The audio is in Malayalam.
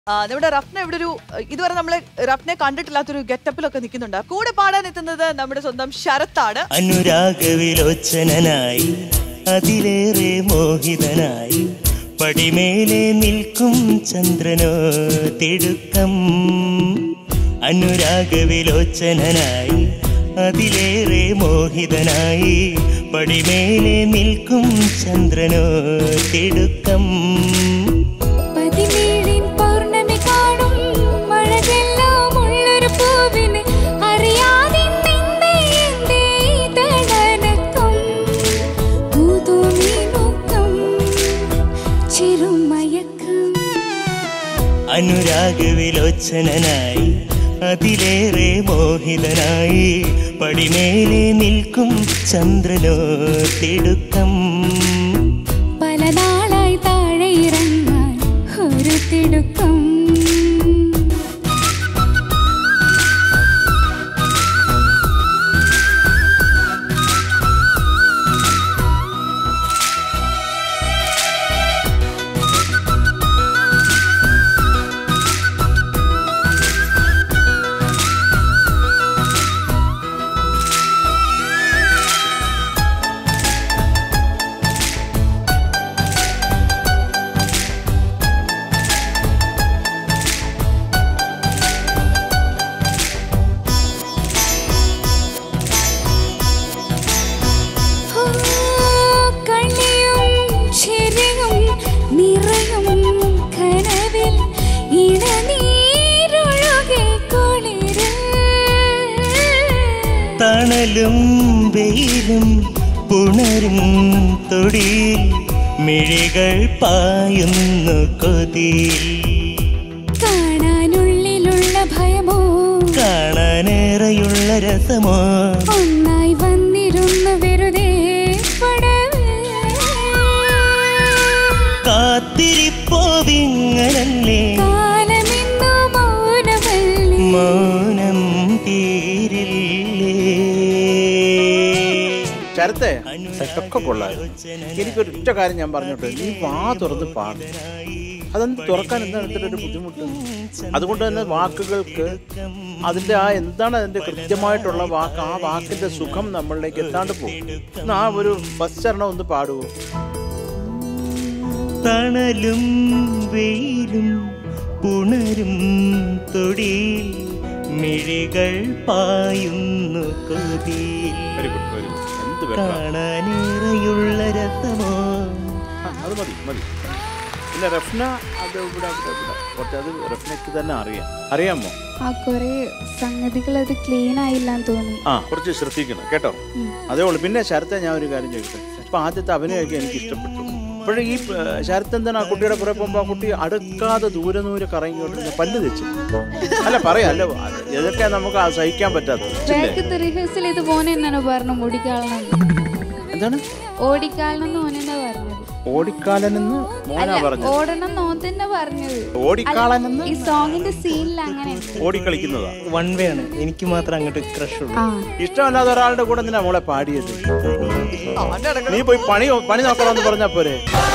ആ, നമ്മുടെ റഫ്ന ഇവിടെ ഒരു ഇതുവരെ നമ്മളെ റഫ്നെ കണ്ടിട്ടില്ലാത്തൊരു ഗെറ്റപ്പിലൊക്കെ നിൽക്കുന്നുണ്ട് കൂടെ പാടാൻ എത്തുന്നത് നമ്മുടെ സ്വന്തം ശരത്താണ് അനുരാഗവിലോചനായി അതിലേറെ മോഹിതനായി പടിമേലെ നിൽക്കും ചന്ദ്രനോ തിടുക്കം അനുരാഗവിലോചനായി അതിലേറെ മോഹിതനായി പടിമേലെ നിൽക്കും ചന്ദ്രനോ തിടുക്കം പതിനേഴിൻ പൗർണമി കാണും മഴകെല്ലാം ഉള്ളൊരു പൂവിന് അറിയാതെ നിന്നെ എന്തേ തടനക്കം പൂതുമീനുക്കം ചെറുമയക്കം അനുരാഗവിലോചനായി അതിലേറെ മോഹിതനായി പടിമേലെ നിൽക്കും ചന്ദ്രനോ തിടുക്കം പല നാളായി താഴെ ഇറങ്ങാൻ ഒരു തിടുക്കം ഓ, കണ്ണിയും ചിരിയും നിറയും കനവിൽ ഇടനീരൊഴുകെ കുളിര് തണലും വെയിലും പുണരും തൊടിയിൽ മിഴികൾ പായുന്നു കൊതിയിൽ കാണാനുള്ളിലുള്ള ഭയമോ കാണാനേറെയുള്ള രസമോ ഒന്നായി വന്നിരുന്നു വെറുതെ പടവ് കാത്തിരിപ്പോ വിങ്ങനല്ലേ കാലമിന്നു മൗനമല്ലേ മൗനം തീരില്ലേ ശരത്തെ സെറ്റൊക്കെ കൊള്ളായിരുന്നു എനിക്കൊരു ഒറ്റ കാര്യം ഞാൻ പറഞ്ഞോട്ടെ നീ വാ തുറന്ന് പാടും അതെന്ത് തുറക്കാൻ എന്താണ് ഇത്ര ഒരു ബുദ്ധിമുട്ട് അതുകൊണ്ട് തന്നെ വാക്കുകൾക്ക് അതിന്റെ ആ എന്താണ് അതിന്റെ കൃത്യമായിട്ടുള്ള വാക്ക് ആ വാക്കിന്റെ സുഖം നമ്മളിലേക്ക് എത്താണ്ട് പോകും എന്നാ ആ ഒരു ഫസ്റ്റ് ചരണം ഒന്ന് പാടുവോ തണലും വെയിലും പുണരും തൊടിയിൽ മിഴികൾ പായുന്നു കൊതിയിൽ വെരി ഗുഡ് വെരി ഗുഡ് എന്ത് better ആ. കാണാനേറെയുള്ള രസമോ ആ, അത് മതി മതി പിന്നെ റഫ്ന അത് ഇവിടെ ഇവിടെ ഇവിടെ കുറച്ച് അത് റഫ്നയ്ക്ക് തന്നെ അറിയാം അറിയാമോ ആ കുറെ സംഗതികൾ അത് ക്ലീൻ ആയില്ലാന്ന് തോന്നി ആ കുറച്ച് ശ്രദ്ധിക്കണം കേട്ടോ അതേ ഉള്ളൂ പിന്നെ ശരത്തെ ഞാൻ ഒരു കാര്യം ചോദിക്കട്ടെ ഇപ്പൊ ആദ്യത്തെ അഭിനയമൊക്കെ എനിക്ക് ഇഷ്ടപ്പെട്ടു അപ്പോഴേ ഈ ഏ, ശരത്ത് എന്താണ് ആ കുട്ടിയുടെ പുറകെ പോകുമ്പോ ആ കുട്ടി അടുക്കാതെ ദൂരെ ദൂരെ കറങ്ങിക്കൊണ്ട് പല്ല് തെച്ചു അല്ല പറയാം അല്ല അത് ഇതൊക്കെ നമുക്ക് ആ സഹിക്കാൻ പറ്റാത്തത് ഇല്ലേ? ബാക്കത്തെ റിഹേഴ്സൽ ചെയ്ത് പോണെന്നാണ് പറഞ്ഞു ഓടിക്കാളണം എന്താണ് ഓടിക്കാളണം ഓനെന്നാ പറഞ്ഞത് ഓടിക്കാലനെന്ന് മോനാ അല്ല പറഞ്ഞത് ഓടണം നോ തന്നെ പറഞ്ഞത് ഓടിക്കാളനെന്ന് ഈ സോങ്ങിന്റെ സീനിൽ അങ്ങനെ ഓടിക്കളിക്കുന്നതാ വൺ വേ ആണ് എനിക്ക് മാത്രം അങ്ങോട്ട് ക്രഷ് ഉള്ളൂ ആ ഇഷ്ടമല്ലാത്ത ഒരാളുടെ കൂടെ എന്തിനാ മോളെ പാടിയത് അവന്റെ ഇടയ്ക്ക് നീ പോയി പണി പണി നോക്കണമെന്ന് പറഞ്ഞാ പോരെ